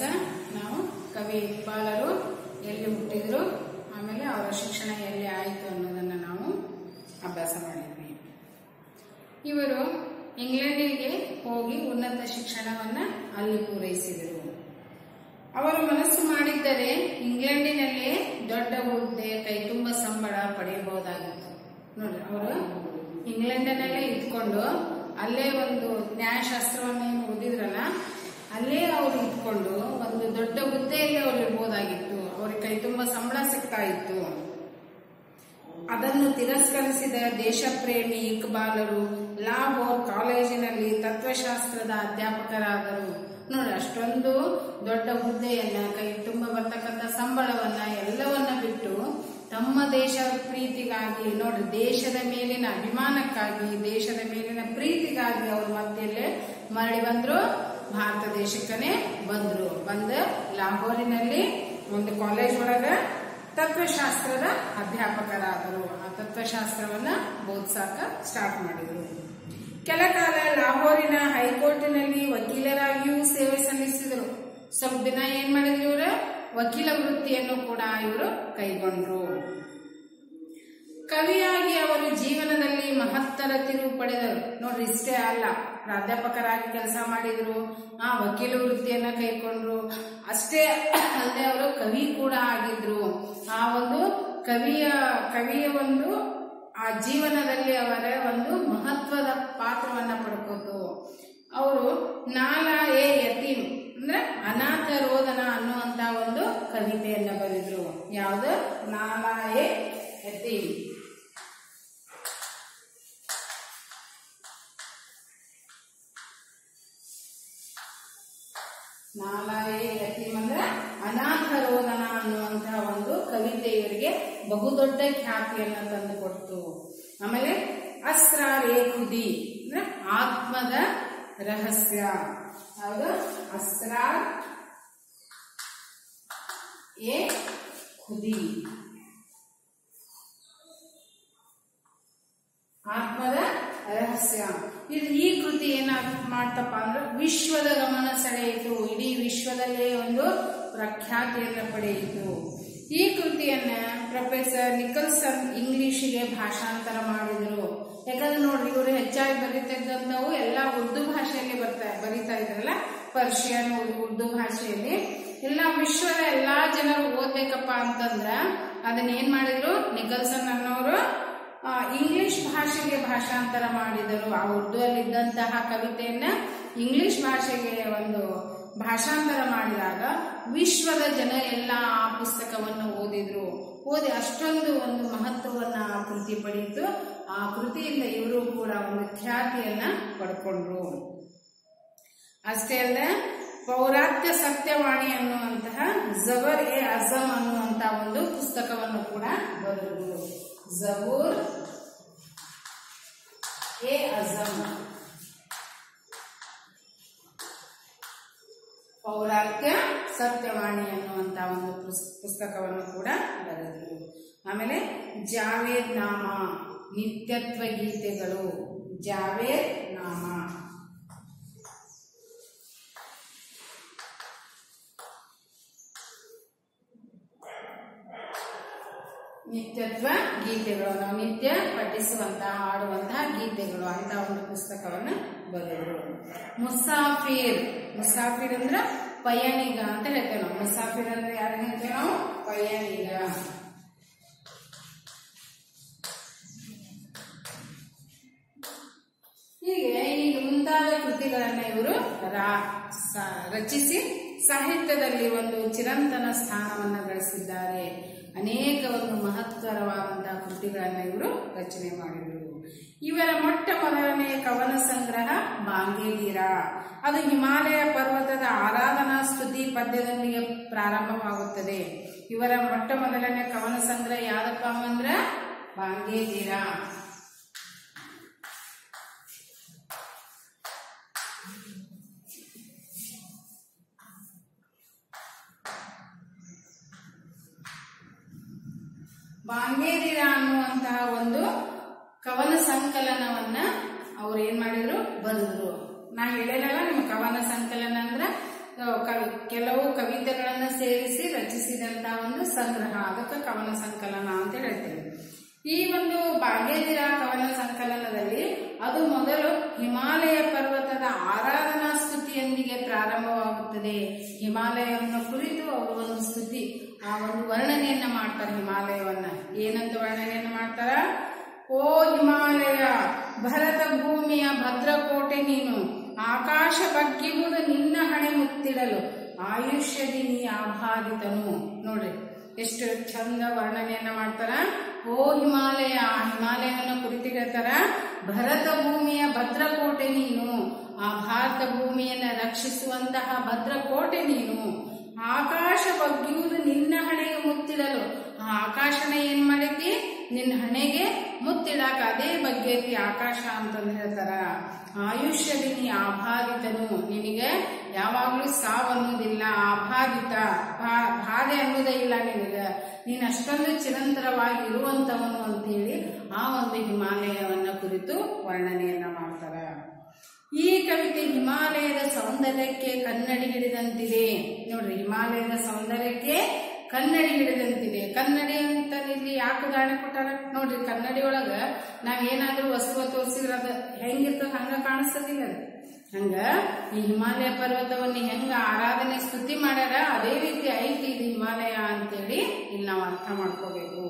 ನಾವು ಕವಿ ಇಕ್ಬಾಲರು ಎಲ್ಲಿ ಹುಟ್ಟಿದ್ರು ಆಮೇಲೆ ಅವರ ಶಿಕ್ಷಣ ಎಲ್ಲಿ ಆಯಿತು ಅನ್ನೋದನ್ನು ನಾವು ಅಭ್ಯಾಸ ಮಾಡಿದ್ವಿ ಇವರು ಇಂಗ್ಲೆಂಡಿಗೆ ಹೋಗಿ ಉನ್ನತ ಶಿಕ್ಷಣವನ್ನ ಅಲ್ಲಿ ಪೂರೈಸಿದರು ಅವರು ಮನಸ್ಸು ಮಾಡಿದ್ದರೆ ಇಂಗ್ಲೆಂಡಿನಲ್ಲೇ ದೊಡ್ಡ ಹುದ್ದೆ ಕೈತುಂಬ ಸಂಬಳ ಪಡೆಯಬಹುದಾಗಿತ್ತು ನೋಡಿ ಅವರು ಇಂಗ್ಲೆಂಡಿನಲ್ಲೇ ಇದ್ಕೊಂಡು ಅಲ್ಲೇ ಒಂದು ನ್ಯಾಯಶಾಸ್ತ್ರವನ್ನು ಏನು ಓದಿದ್ರಲ್ಲ ಅಲ್ಲೇ ಅವರು ಇದ್ಕೊಂಡು ಒಂದು ದೊಡ್ಡ ಹುದ್ದೆಯಲ್ಲಿ ಅವ್ರು ಇರ್ಬೋದಾಗಿತ್ತು ಅವ್ರಿಗೆ ಕೈತುಂಬ ಸಂಬಳ ಸಿಗ್ತಾ ಇತ್ತು ಅದನ್ನು ತಿರಸ್ಕರಿಸಿದ ದೇಶಪ್ರೇಮಿ ಇಕ್ಬಾಲರು ಲಾಹೋರ್ ಕಾಲೇಜಿನಲ್ಲಿ ತತ್ವಶಾಸ್ತ್ರದ ಅಧ್ಯಾಪಕರಾದರು ನೋಡಿ ಅಷ್ಟೊಂದು ದೊಡ್ಡ ಹುದ್ದೆಯನ್ನ ಕೈ ತುಂಬ ಬರ್ತಕ್ಕಂಥ ಸಂಬಳವನ್ನ ಎಲ್ಲವನ್ನ ಬಿಟ್ಟು ತಮ್ಮ ದೇಶ ಪ್ರೀತಿಗಾಗಿ ನೋಡ್ರಿ ದೇಶದ ಮೇಲಿನ ಅಭಿಮಾನಕ್ಕಾಗಿ ದೇಶದ ಮೇಲಿನ ಪ್ರೀತಿಗಾಗಿ ಅವರು ಮತ್ತೆಲ್ಲೇ ಮರಳಿ ಬಂದ್ರು ಭಾರತ ದೇಶಕ್ಕನೇ ಬಂದ್ರು ಬಂದ ಲಾಹೋರಿನಲ್ಲಿ ಒಂದು ಕಾಲೇಜ್ ಒಳಗ ತತ್ವಶಾಸ್ತ್ರದ ಅಧ್ಯಾಪಕರಾದರು ಆ ತತ್ವಶಾಸ್ತ್ರವನ್ನ ಬೋಧಿಸಾಕ ಸ್ಟಾರ್ಟ್ ಮಾಡಿದರು ಕೆಲ ಕಾಲ ಲಾಹೋರಿನ ಹೈಕೋರ್ಟಿನಲ್ಲಿ ವಕೀಲರಾಗಿಯೂ ಸೇವೆ ಸಲ್ಲಿಸಿದರು ಸ್ವಲ್ಪ ದಿನ ಏನ್ ಮಾಡಿದ್ರು ಇವರು ವಕೀಲ ವೃತ್ತಿಯನ್ನು ಕೂಡ ಇವರು ಕೈಗೊಂಡ್ರು ಕವಿಯಾಗಿ ಅವರು ಜೀವನದಲ್ಲಿ ಮಹತ್ತರ ತಿರುವು ಪಡೆದರು ನೋಡ್ರಿ ಇಷ್ಟೇ ಅಲ್ಲ ಪ್ರಾಧ್ಯಾಪಕರಾಗಿ ಕೆಲಸ ಮಾಡಿದ್ರು ಆ ವಕೀಲ ವೃತ್ತಿಯನ್ನ ಕೈಕೊಂಡ್ರು ಅಷ್ಟೇ ಅಲ್ಲದೆ ಅವರು ಕವಿ ಕೂಡ ಆಗಿದ್ರು ಆ ಒಂದು ಕವಿಯ ಕವಿಯ ಒಂದು ಆ ಜೀವನದಲ್ಲಿ ಅವರ ಒಂದು ಮಹತ್ವದ ಪಾತ್ರವನ್ನ ಪಡ್ಕೋತು ಅವರು ನಾಲ ಎ ಯತೀಮ್ ಅಂದ್ರೆ ಅನಾಥ ರೋದನ ಅನ್ನುವಂತ ಒಂದು ಕವಿತೆಯನ್ನ ಬರೆದ್ರು ಯಾವ್ದು ನಾಲ ಎ ಯತೀಮ್ ನಾಲಾಯೇ ಯತೀಮ್ ಅಂದ್ರೆ ಅನಾಥ ರೋದನ ಅನ್ನುವಂತಹ ಒಂದು ಕವಿತೆ ಇವರಿಗೆ ಬಹುದೊಡ್ಡ ಖ್ಯಾತಿಯನ್ನ ತಂದು ಕೊಡ್ತು ಆಮೇಲೆ ಅಸ್ರಾರ್ ಎ ಖುದಿ ಅಂದ್ರೆ ಆತ್ಮದ ರಹಸ್ಯ ಯಾವುದು ಅಸ್ರಾರ್ ಎ ಖುದಿ ಆತ್ಮದ ರಹಸ್ಯ ಇದು ಈ ಕೃತಿ ಏನಾಗ ಮಾಡ್ತಪ್ಪ ಅಂದ್ರೆ ವಿಶ್ವದ ಗಮನ ಸೆಳೆಯಿತು ಇಡೀ ವಿಶ್ವದಲ್ಲೇ ಒಂದು ಪ್ರಖ್ಯಾತಿಯನ್ನು ಪಡೆಯಿತು ಈ ಕೃತಿಯನ್ನ ಪ್ರೊಫೆಸರ್ ನಿಕಲ್ಸನ್ ಇಂಗ್ಲಿಷಿಗೆ ಭಾಷಾಂತರ ಮಾಡಿದ್ರು ಯಾಕಂದ್ರೆ ನೋಡ್ರಿ ಇವರು ಹೆಚ್ಚಾಗಿ ಬರೀತಿದ್ದಂಥವು ಎಲ್ಲ ಉರ್ದು ಭಾಷೆಯಲ್ಲಿ ಬರ್ತಾ ಬರೀತಾ ಇದ್ರಲ್ಲ ಪರ್ಷಿಯನ್ ಉರ್ದು ಭಾಷೆಯಲ್ಲಿ ಎಲ್ಲ ವಿಶ್ವದ ಎಲ್ಲಾ ಜನರು ಓದ್ಬೇಕಪ್ಪ ಅಂತಂದ್ರ ಅದನ್ನ ಏನ್ ಮಾಡಿದ್ರು ನಿಕಲ್ಸನ್ ಅನ್ನೋರು ಆ, ಇಂಗ್ಲಿಷ್ ಭಾಷೆಗೆ ಭಾಷಾಂತರ ಮಾಡಿದರು ಆ ಉರ್ದು ಅಲ್ಲಿದ್ದಂತಹ ಕವಿತೆಯನ್ನ ಇಂಗ್ಲಿಷ್ ಭಾಷೆಗೆ ಒಂದು ಭಾಷಾಂತರ ಮಾಡಿದಾಗ ವಿಶ್ವದ ಜನ ಎಲ್ಲ ಆ ಪುಸ್ತಕವನ್ನು ಓದಿದ್ರು ಓದಿ ಅಷ್ಟೊಂದು ಒಂದು ಮಹತ್ವವನ್ನ ಆ ಕೃತಿ ಪಡೆಯಿತು ಆ ಕೃತಿಯಿಂದ ಇವರು ಕೂಡ ಒಂದು ಖ್ಯಾತಿಯನ್ನ ಪಡ್ಕೊಂಡ್ರು ಅಷ್ಟೇ ಅಲ್ಲದೆ ಪೌರಾತ್ಯ ಸತ್ಯವಾಣಿ ಅನ್ನುವಂತಹ ಜಬರ್ ಎ ಅಜಮ್ ಅನ್ನುವಂತಹ ಒಂದು ಪುಸ್ತಕವನ್ನು ಕೂಡ ಬರೆದರು ಜಬೂರ್ ಎ ಅಜಮ್ ಪೌರಾತ್ಯ ಸತ್ಯವಾಣಿ ಅನ್ನುವಂತ ಒಂದು ಪುಸ್- ಪುಸ್ತಕವನ್ನು ಕೂಡ ಬರೆದರು ಆಮೇಲೆ ಜಾವೇದ್ ನಾಮ ನಿತ್ಯತ್ವ ಗೀತೆಗಳು ಜಾವೇದ್ ನಾಮ ನಿತ್ಯತ್ವ ಗೀತೆಗಳು ನಾವು ನಿತ್ಯ ಪಠಿಸುವಂತಹ ಹಾಡುವಂತಹ ಗೀತೆಗಳು ಅಂತ ಒಂದು ಪುಸ್ತಕವನ್ನು ಬರೆದರು ಮುಸಾಫಿರ್ ಮುಸಾಫಿರ್ ಅಂದ್ರೆ ಪಯಣಿಗ ಅಂತ ಹೇಳ್ತೇವೆ ನಾವು ಮುಸಾಫಿರ್ ಅಂದ್ರೆ ಯಾರು ಹೇಳ್ತೇವೆ ನಾವು ಪಯಣಿಗ ಹೀಗೆ ಈ ಮುಂತಾದ ಕೃತಿಗಳನ್ನ ಇವರು ರಾ- ಸ- ರಚಿಸಿ ಸಾಹಿತ್ಯದಲ್ಲಿ ಒಂದು ಚಿರಂತನ ಸ್ಥಾನವನ್ನ ಗಳಿಸಿದ್ದಾರೆ ಅನೇಕ ಒಂದು ಮಹತ್ತರವಾದಂತಹ ಕೃತಿಗಳನ್ನ ಇವರು ರಚನೆ ಮಾಡಿದರು ಇವರ ಮೊಟ್ಟ ಮೊದಲನೇ ಕವನ ಸಂಗ್ರಹ ಬಾಂಗೇದೀರ ಅದು ಹಿಮಾಲಯ ಪರ್ವತದ ಆರಾಧನಾ ಸ್ತುತಿ ಪದ್ಯದೊಂದಿಗೆ ಪ್ರಾರಂಭವಾಗುತ್ತದೆ ಇವರ ಮೊಟ್ಟ ಮೊದಲನೇ ಕವನ ಸಂಗ್ರಹ ಯಾವ್ದಪ್ಪ ಅಂದ್ರ ಬಾಂಗೇದೀರ ಬಾಂಗೇದಿರ ಅನ್ನುವಂತಹ ಒಂದು ಕವನ ಸಂಕಲನವನ್ನ ಅವ್ರು ಏನ್ ಮಾಡಿದ್ರು ಬರೆದ್ರು ನಾ ಹೇಳಿರಲ್ಲ ನಿಮ್ಮ ಕವನ ಸಂಕಲನ ಅಂದ್ರ ಆ, ಕವಿ- ಕೆಲವು ಕವಿತೆಗಳನ್ನು ಸೇರಿಸಿ ರಚಿಸಿದಂತ ಒಂದು ಸಂಗ್ರಹ ಅದಕ್ಕೆ ಕವನ ಸಂಕಲನ ಅಂತ ಹೇಳ್ತೇವೆ ಈ ಒಂದು ಭಾಗ್ಯದಿರ ಕವನ ಸಂಕಲನದಲ್ಲಿ ಅದು ಮೊದಲು ಹಿಮಾಲಯ ಪರ್ವತದ ಆರಾಧನಾ ಸ್ತುತಿಯೊಂದಿಗೆ ಪ್ರಾರಂಭವಾಗುತ್ತದೆ ಹಿಮಾಲಯವನ್ನು ಕುರಿತು ಅವರು ಒಂದು ಸ್ತುತಿ ಆ ಒಂದು ವರ್ಣನೆಯನ್ನ ಮಾಡ್ತಾರೆ ಹಿಮಾಲಯವನ್ನ ಏನಂತ ವರ್ಣನೆಯನ್ನ ಮಾಡ್ತಾರ ಓ ಹಿಮಾಲಯ ಭರತ ಭೂಮಿಯ ಭದ್ರಕೋಟೆ ನೀನು ಆಕಾಶ ಬಗ್ಗಿರುವುದು ನಿನ್ನ ಹಣೆ ಮುತ್ತಿಡಲು ಆಯುಷ್ಯದಿ ನೀ ಆಭಾದಿತನು ನೋಡ್ರಿ ಎಷ್ಟು ಚಂದ ವರ್ಣನೆಯನ್ನ ಮಾಡ್ತಾರ ಓ ಹಿಮಾಲಯ ಆ ಹಿಮಾಲಯವನ್ನು ಕುರಿತು ಹೇಳ್ತಾರ ಭರತ ಭೂಮಿಯ ಭದ್ರಕೋಟೆ ನೀನು ಆ ಭಾರತ ಭೂಮಿಯನ್ನ ರಕ್ಷಿಸುವಂತಹ ಭದ್ರಕೋಟೆ ನೀನು ಆಕಾಶ ಬಗ್ಗಿಯುವುದು ನಿನ್ನ ಹಣೆಗೆ ಮುತ್ತಿಡಲು ಆ ಆಕಾಶನ ಏನ್ ಮಾಡೈತಿ ನಿನ್ನ ಹಣೆಗೆ ಮುತ್ತಿಡಾಕ ಅದೇ ಬಗ್ಗೈತಿ ಆಕಾಶ ಅಂತಂದು ಹೇಳ್ತಾರ ಆಯುಷ್ಯದಿ ನೀ ಆಭಾದಿತನು ನಿನಗೆ ಯಾವಾಗ್ಲೂ ಸಾವು ಅನ್ನೋದಿಲ್ಲ ಆಭಾದಿತ ಭಾ- ಬಾಧೆ ಅನ್ನೋದೇ ಇಲ್ಲ ನಿನಗೆ ನೀನ್ ಅಷ್ಟೊಂದು ಚಿರಂತರವಾಗಿ ಇರುವಂತವನು ಅಂತೇಳಿ ಆ ಒಂದು ಹಿಮಾಲಯವನ್ನ ಕುರಿತು ವರ್ಣನೆಯನ್ನ ಮಾಡ್ತಾರ ಈ ಕವಿತೆ ಹಿಮಾಲಯದ ಸೌಂದರ್ಯಕ್ಕೆ ಕನ್ನಡಿ ಹಿಡಿದಂತಿದೆ ನೋಡ್ರಿ ಹಿಮಾಲಯದ ಸೌಂದರ್ಯಕ್ಕೆ ಕನ್ನಡಿ ಹಿಡಿದಂತಿದೆ ಕನ್ನಡಿ ಅಂತ ಇಲ್ಲಿ ಯಾಕೆ ಉದಾಹರಣೆ ಕೊಟ್ಟಾರ ನೋಡ್ರಿ ಕನ್ನಡಿ ಒಳಗ ನಾವ್ ಏನಾದ್ರೂ ವಸ್ತು ತೋರಿಸಿದ್ರ ಅದ ಹೆಂಗಿರ್ತದ ಹಂಗ ಕಾಣಿಸ್ತದಿಲ್ಲ ಅದು ಹಂಗ ಈ ಹಿಮಾಲಯ ಪರ್ವತವನ್ನು ಹೆಂಗ ಆರಾಧನೆ ಸ್ತುತಿ ಮಾಡ್ಯಾರ ಅದೇ ರೀತಿ ಐತಿ ಇದು ಹಿಮಾಲಯ ಅಂತೇಳಿ ಇಲ್ಲಿ ನಾವು ಅರ್ಥ ಮಾಡ್ಕೋಬೇಕು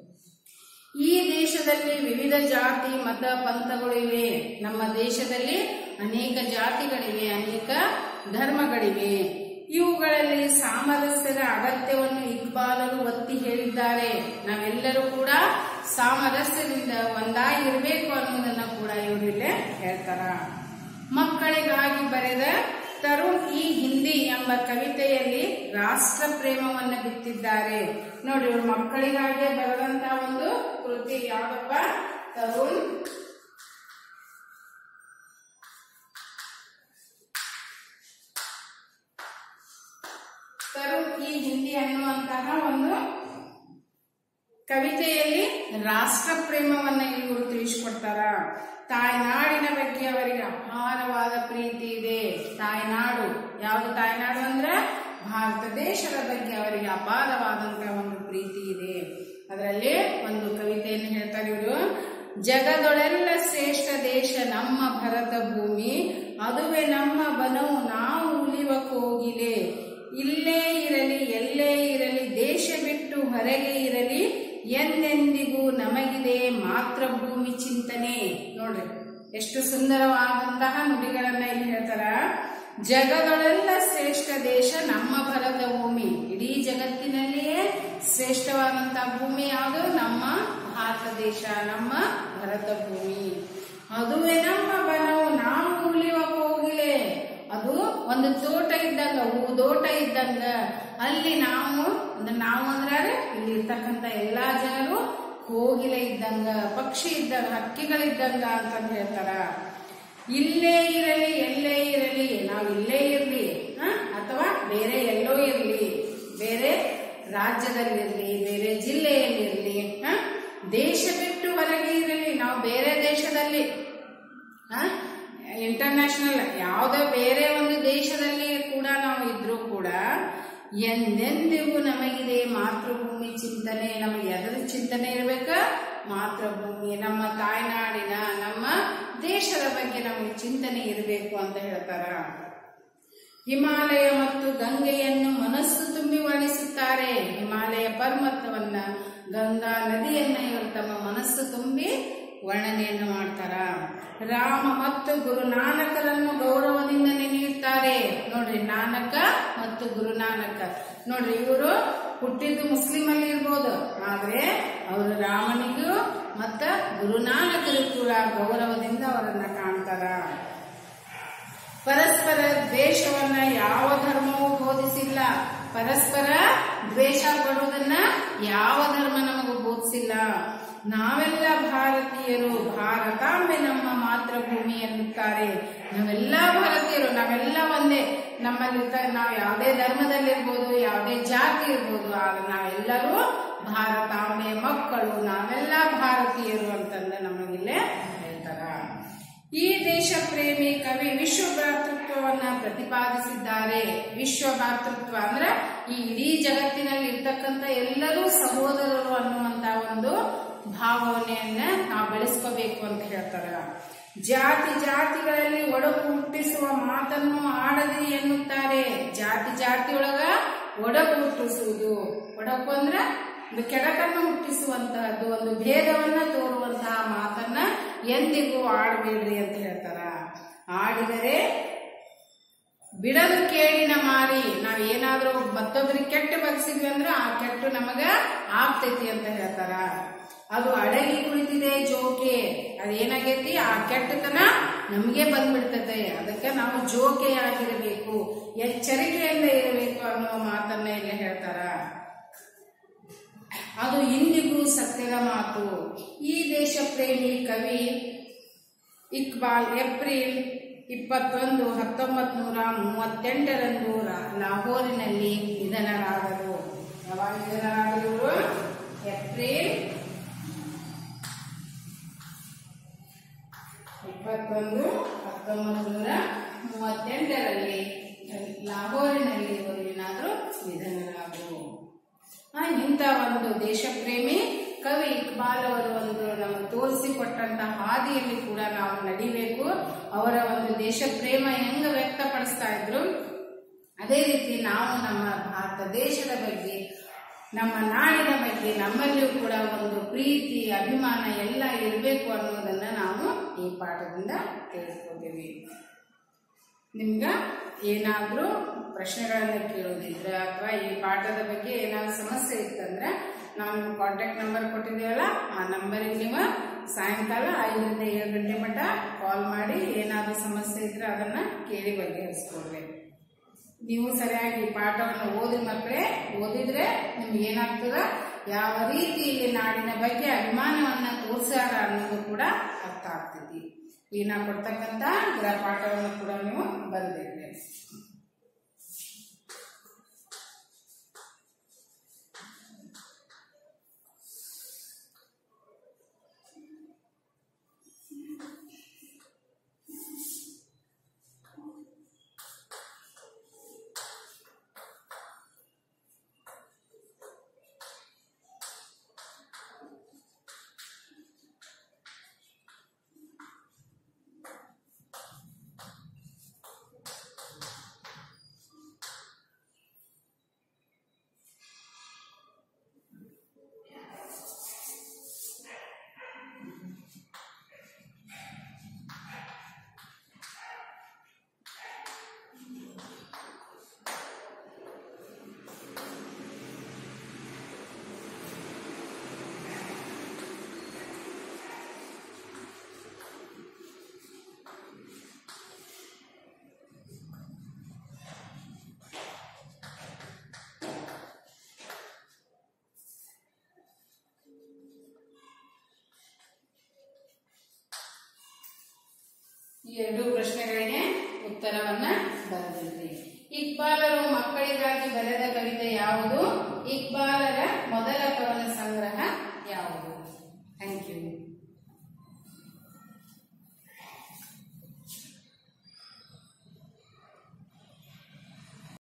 ಈ ದೇಶದಲ್ಲಿ ವಿವಿಧ ಜಾತಿ ಮತ ಪಂಥಗಳು ಇವೆ ನಮ್ಮ ದೇಶದಲ್ಲಿ ಅನೇಕ ಜಾತಿಗಳಿವೆ ಅನೇಕ ಧರ್ಮಗಳಿವೆ ಇವುಗಳಲ್ಲಿ ಸಾಮರಸ್ಯದ ಅಗತ್ಯವನ್ನು ಇಕ್ಬಾಲರು ಒತ್ತಿ ಹೇಳಿದ್ದಾರೆ ನಾವೆಲ್ಲರೂ ಕೂಡ ಸಾಮರಸ್ಯದಿಂದ ಒಂದಾಗಿರ್ಬೇಕು ಅನ್ನೋದನ್ನ ಕೂಡ ಇವರು ಇಲ್ಲೇ ಹೇಳ್ತಾರ ಮಕ್ಕಳಿಗಾಗಿ ಬರೆದ ತರುಣ್ ಈ ಹಿಂದಿ ಎಂಬ ಕವಿತೆಯಲ್ಲಿ ರಾಷ್ಟ್ರ ಪ್ರೇಮವನ್ನ ಬಿತ್ತಿದ್ದಾರೆ ನೋಡಿ ಇವರು ಮಕ್ಕಳಿಗಾಗಿ ಬರೆದಂತ ಒಂದು ಕೃತಿ ಯಾವ್ದಪ್ಪ ತರುಣ್ ತರುಣ್ ಈ ಹಿಂದಿ ಅನ್ನುವಂತಹ ಒಂದು ಕವಿತೆಯಲ್ಲಿ ರಾಷ್ಟ್ರ ಪ್ರೇಮವನ್ನ ಇವರು ತಿಳಿಸಿಕೊಡ್ತಾರ ತಾಯ್ನಾಡಿನ ಬಗ್ಗೆ ಅವರಿಗೆ ಅಪಾರವಾದ ಪ್ರೀತಿ ಇದೆ ತಾಯ್ನಾಡು ಯಾವುದು ತಾಯ್ನಾಡು ಅಂದ್ರ ಭಾರತ ದೇಶದ ಬಗ್ಗೆ ಅವರಿಗೆ ಅಪಾರವಾದಂತಹ ಒಂದು ಪ್ರೀತಿ ಇದೆ ಅದರಲ್ಲಿ ಒಂದು ಕವಿತೆಯನ್ನು ಹೇಳ್ತಾರೆ ಇವರು ಜಗದೊಳೆಲ್ಲ ಶ್ರೇಷ್ಠ ದೇಶ ನಮ್ಮ ಭರತ ಭೂಮಿ ಅದುವೇ ನಮ್ಮ ಬನವು ನಾವು ಉಳಿವ ಕೋಗಿಲೆ ಇಲ್ಲೇ ಇರಲಿ ಎಲ್ಲೇ ಇರಲಿ ದೇಶ ಬಿಟ್ಟು ಹೊರಗೆ ಇರಲಿ ಎಂದೆಂದಿಗೂ ನಮಗಿದೆ ಮಾತೃಭೂಮಿ ಚಿಂತನೆ ನೋಡ್ರಿ ಎಷ್ಟು ಸುಂದರವಾದಂತಹ ನುಡಿಗಳನ್ನ ಇಲ್ಲಿ ಹೇಳ್ತಾರ ಜಗದೊಳೆಲ್ಲ ಶ್ರೇಷ್ಠ ದೇಶ ನಮ್ಮ ಭರತ ಭೂಮಿ ಇಡೀ ಜಗತ್ತಿನಲ್ಲಿಯೇ ಶ್ರೇಷ್ಠವಾದಂತಹ ಭೂಮಿ ಯಾವುದು ನಮ್ಮ ಭಾರತ ದೇಶ ನಮ್ಮ ಭರತ ಭೂಮಿ ಅದುವೇ ನಮ್ಮ ಬನವು ನಾವು ಉಳಿಯುವ ಕೋಗಿಲೆ ಅದು ಒಂದು ತೋಟ ಇದ್ದಂಗ ಹೂದೋಟ ಇದ್ದಂಗ ಅಲ್ಲಿ ನಾವು ಅಂದ್ರೆ ನಾವು ಅಂದ್ರೆ ಇಲ್ಲಿ ಇರ್ತಕ್ಕಂತ ಎಲ್ಲಾ ಜನರು ಕೋಗಿಲೆ ಇದ್ದಂಗ ಪಕ್ಷಿ ಇದ್ದಂಗ ಹಕ್ಕಿಗಳಿದ್ದಂಗ ಅಂತಂದು ಹೇಳ್ತಾರ ಇಲ್ಲೇ ಇರಲಿ ಎಲ್ಲೇ ಇರಲಿ ನಾವು ಇಲ್ಲೇ ಇರಲಿ ಅಥವಾ ಬೇರೆ ಎಲ್ಲೋ ಇರಲಿ ಬೇರೆ ರಾಜ್ಯದಲ್ಲಿರಲಿ ಬೇರೆ ಜಿಲ್ಲೆಯಲ್ಲಿರಲಿ ಹ? ದೇಶ ಬಿಟ್ಟು ಹೊರಗೆ ಇರಲಿ ನಾವು ಬೇರೆ ದೇಶದಲ್ಲಿ ಇಂಟರ್ನ್ಯಾಷನಲ್ ಯಾವುದೇ ಬೇರೆ ಒಂದು ದೇಶದಲ್ಲಿ ಕೂಡ ನಾವು ಇದ್ರೂ ಕೂಡ ಎಂದೆಂದಿಗೂ ನಮಗಿದೆ ಮಾತೃಭೂಮಿ ಚಿಂತನೆ ನಮಗೆ ಎದರ ಚಿಂತನೆ ಇರ್ಬೇಕ ಮಾತೃಭೂಮಿ ನಮ್ಮ ತಾಯ್ನಾಡಿನ ನಮ್ಮ ದೇಶದ ಬಗ್ಗೆ ನಮಗೆ ಚಿಂತನೆ ಇರಬೇಕು ಅಂತ ಹೇಳ್ತಾರ ಹಿಮಾಲಯ ಮತ್ತು ಗಂಗೆಯನ್ನು ಮನಸ್ಸು ತುಂಬಿ ವರ್ಣಿಸುತ್ತಾರೆ ಹಿಮಾಲಯ ಪರ್ವತವನ್ನ ಗಂಗಾ ನದಿಯನ್ನ ಇವರು ತಮ್ಮ ಮನಸ್ಸು ತುಂಬಿ ವರ್ಣನೆಯನ್ನು ಮಾಡ್ತಾರ ರಾಮ ಮತ್ತು ಗುರುನಾನಕರನ್ನು ಗೌರವದಿಂದ ನೆನೆಯುತ್ತಾರೆ ನೋಡ್ರಿ ನಾನಕ ಮತ್ತು ಗುರುನಾನಕ ನೋಡ್ರಿ ಇವರು ಹುಟ್ಟಿದ್ದು ಮುಸ್ಲಿಂ ಅಲ್ಲಿ ಇರ್ಬೋದು ಆದ್ರೆ ಅವರು ರಾಮನಿಗೂ ಮತ್ತ ಗುರುನಾನಕರು ಕೂಡ ಗೌರವದಿಂದ ಅವರನ್ನ ಕಾಣ್ತಾರ ಪರಸ್ಪರ ದ್ವೇಷವನ್ನ ಯಾವ ಧರ್ಮವೂ ಬೋಧಿಸಿಲ್ಲ ಪರಸ್ಪರ ದ್ವೇಷ ಪಡುವುದನ್ನ ಯಾವ ಧರ್ಮ ನಮಗೂ ಬೋಧಿಸಿಲ್ಲ ನಾವೆಲ್ಲ ಭಾರತೀಯರು ಭಾರತಾಂಬೆ ನಮ್ಮ ಮಾತೃಭೂಮಿ ಎನ್ನುತ್ತಾರೆ ನಾವೆಲ್ಲ ಭಾರತೀಯರು ನಾವೆಲ್ಲ ಒಂದೇ ನಮ್ಮಲ್ಲಿ ನಾವು ಯಾವುದೇ ಧರ್ಮದಲ್ಲಿರ್ಬೋದು ಯಾವುದೇ ಜಾತಿ ಇರ್ಬೋದು ಆದ್ರೆ ನಾವೆಲ್ಲರೂ ಭಾರತಾಂಬೆ ಮಕ್ಕಳು ನಾವೆಲ್ಲ ಭಾರತೀಯರು ಅಂತಂದು ನಮಗಿಲ್ಲೇ ಹೇಳ್ತಾರ ಈ ದೇಶ ಪ್ರೇಮಿ ಕವಿ ವಿಶ್ವ ಭ್ರಾತೃತ್ವ ಭ್ರಾತೃತ್ವವನ್ನ ಪ್ರತಿಪಾದಿಸಿದ್ದಾರೆ ವಿಶ್ವ ಭ್ರಾತೃತ್ವ ಅಂದ್ರೆ ಈ ಇಡೀ ಜಗತ್ತಿನಲ್ಲಿ ಇರ್ತಕ್ಕಂಥ ಎಲ್ಲರೂ ಸಹೋದರರು ಅನ್ನುವಂತ ಒಂದು ಭಾವನೆಯನ್ನ ನಾವು ಬೆಳೆಸ್ಕೋಬೇಕು ಅಂತ ಹೇಳ್ತಾರ ಜಾತಿ ಜಾತಿಗಳಲ್ಲಿ ಒಡಕು ಹುಟ್ಟಿಸುವ ಮಾತನ್ನು ಆಡದೆ ಎನ್ನುತ್ತಾರೆ ಜಾತಿ ಜಾತಿಯೊಳಗ ಒಡಕು ಹುಟ್ಟಿಸುವುದು ಒಡಕು ಅಂದ್ರೆ ಒಂದು ಕೆಡಕನ್ನು ಹುಟ್ಟಿಸುವಂತಹದ್ದು ಒಂದು ಭೇದವನ್ನ ತೋರುವಂತಹ ಮಾತನ್ನ ಎಂದಿಗೂ ಆಡಬೇಡ್ರಿ ಅಂತ ಹೇಳ್ತಾರ ಆಡಿದರೆ ಬಿಡದು ಕೇಳಿನ ಮಾರಿ ನಾವ್ ಏನಾದ್ರೂ ಮತ್ತೊಬ್ಬರಿಗೆ ಕೆಟ್ಟ ಬಗ್ಸಿದ್ವಿ ಅಂದ್ರೆ ಆ ಕೆಟ್ಟು ನಮಗ ಆಗ್ತೈತಿ ಅಂತ ಹೇಳ್ತಾರ ಅದು ಅಡಗಿ ಕುಳಿತಿದೆ ಜೋಕೆ ಅದೇನಾಗೈತಿ ಆ ಕೆಟ್ಟತನ ನಮಗೆ ಬಂದ್ಬಿಡ್ತದೆ ಅದಕ್ಕೆ ನಾವು ಜೋಕೆಯಾಗಿರಬೇಕು ಎಚ್ಚರಿಕೆಯಿಂದ ಇರಬೇಕು ಅನ್ನುವ ಮಾತನ್ನ ಇಲ್ಲಿ ಹೇಳ್ತಾರ ಅದು ಇಂದಿಗೂ ಸತ್ಯದ ಮಾತು ಈ ದೇಶ ಪ್ರೇಮಿ ಕವಿ ಇಕ್ಬಾಲ್ ಏಪ್ರಿಲ್ ಇಪ್ಪತ್ತೊಂದು ಹತ್ತೊಂಬತ್ ನೂರ ಮೂವತ್ತೆಂಟರಂದು ರಾ- ಲಾಹೋರಿನಲ್ಲಿ ನಿಧನರಾದರು ಯಾವಾಗ ನಿಧನರಾದರು ಇವರು? ಏಪ್ರಿಲ್ ಇಪ್ಪತ್ತೊಂದು ಹತ್ತೊಂಬತ್ತು ನೂರ ಮೂವತ್ತೆಂಟರಲ್ಲಿ ಲಾಹೋರಿನಲ್ಲಿ ಇವರು ಏನಾದರೂ ನಿಧನರಾದರು ಆ, ಇಂಥ ಒಂದು ದೇಶಪ್ರೇಮಿ ಕವಿ ಇಕ್ಬಾಲ್ ಅವರು ಒಂದು ನಮಗೆ ತೋರಿಸಿಕೊಟ್ಟಂತ ಹಾದಿಯಲ್ಲಿ ಕೂಡ ನಾವು ನಡಿಬೇಕು ಅವರ ಒಂದು ದೇಶ ಪ್ರೇಮ ಹೆಂಗ ವ್ಯಕ್ತಪಡಿಸ್ತಾ ಇದ್ರು ಅದೇ ರೀತಿ ನಾವು ನಮ್ಮ ಭಾರತ ದೇಶದ ಬಗ್ಗೆ ನಮ್ಮ ನಾಡಿನ ಬಗ್ಗೆ ನಮ್ಮಲ್ಲಿಯೂ ಕೂಡ ಒಂದು ಪ್ರೀತಿ ಅಭಿಮಾನ ಎಲ್ಲ ಇರಬೇಕು ಅನ್ನೋದನ್ನ ನಾವು ಈ ಪಾಠದಿಂದ ತಿಳಿಸ್ಕೊತೀವಿ ನಿಮ್ಗ ಏನಾದ್ರೂ ಪ್ರಶ್ನೆಗಳನ್ನ ಕೇಳೋದಿದ್ರೆ ಅಥವಾ ಈ ಪಾಠದ ಬಗ್ಗೆ ಏನಾದ್ರು ಸಮಸ್ಯೆ ಇತ್ತಂದ್ರೆ ನಾವು ನಿಮ್ಗೆ ಕಾಂಟ್ಯಾಕ್ಟ್ ನಂಬರ್ ಕೊಟ್ಟಿದ್ದೀವಲ್ಲ ಆ ನಂಬರಿಗೆ ನೀವು ಸಾಯಂಕಾಲ ಐದರಿಂದ ಏಳು ಗಂಟೆ ಮಟ್ಟ ಕಾಲ್ ಮಾಡಿ ಏನಾದ್ರೂ ಸಮಸ್ಯೆ ಇದ್ರೆ ಅದನ್ನ ಕೇಳಿ ಬಗೆಹರಿಸ್ಕೊಡ್ಬೇಕು ನೀವು ಸರಿಯಾಗಿ ಈ ಪಾಠವನ್ನು ಓದಿ ಮಕ್ಕಳೇ ಓದಿದ್ರೆ ನಿಮ್ಗೆ ಏನಾಗ್ತದ ಯಾವ ರೀತಿ ಇಲ್ಲಿ ನಾಡಿನ ಬಗ್ಗೆ ಅಭಿಮಾನವನ್ನ ತೋರಿಸ್ಯಾರ ಅನ್ನೋದು ಕೂಡ ಅರ್ಥ ಆಗ್ತೈತಿ ಈಗ ನಾ ಕೊಡ್ತಕ್ಕಂತ ಗೃಹ ಪಾಠವನ್ನು ಕೂಡ ನೀವು ಬರಬೇಕು ಈ ಎರಡು ಪ್ರಶ್ನೆಗಳಿಗೆ ಉತ್ತರವನ್ನ ಬರೆದಿದ್ರಿ ಇಕ್ಬಾಲರು ಮಕ್ಕಳಿಗಾಗಿ ಬರೆದ ಕವಿತೆ ಯಾವುದು